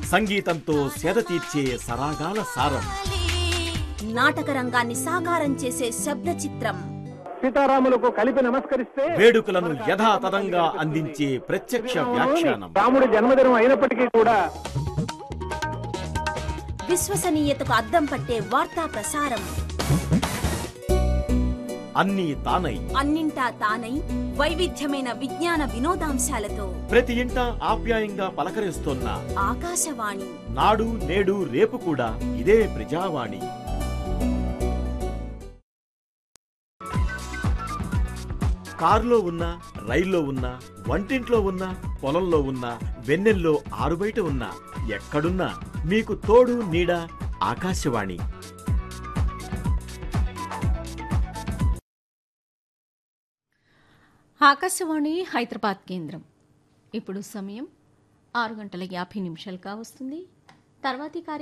సంగీతంతో సేద తీర్చే సరాగాల సారం నాటక రంగాన్ని సాకారం చేసే శబ్ద చిత్రం సీతారాములకు కలిపి నమస్కరిస్తే వేడుకలను యథాతథంగా అందించే ప్రత్యక్ష వ్యాఖ్యానం రాముడి జన్మదినం అయినప్పటికీ కూడా విశ్వసనీయతకు అద్దం పట్టే వార్తా ప్రసారం అన్నీ తానై అన్నింటా తానై వైవిధ్యమైన విజ్ఞాన వినోదాంశాలతో ప్రతి ఇంట ఆప్యాయంగా పలకరిస్తోన్న ఆకాశవాణి నాడు నేడు రేపు కూడా ఇదే ప్రజావాణి కారులో ఉన్నా రైల్లో ఉన్నా వంటింట్లో ఉన్నా పొలంలో ఉన్నా వెన్నెల్లో ఆరుబయట ఉన్నా ఎక్కడున్నా మీకు తోడు నీడ ఆకాశవాణి ఆకాశవాణి హైదరాబాద్ కేంద్రం ఇప్పుడు సమయం ఆరు గంటల యాభై నిమిషాలు కావస్తుంది తర్వాతి కార్య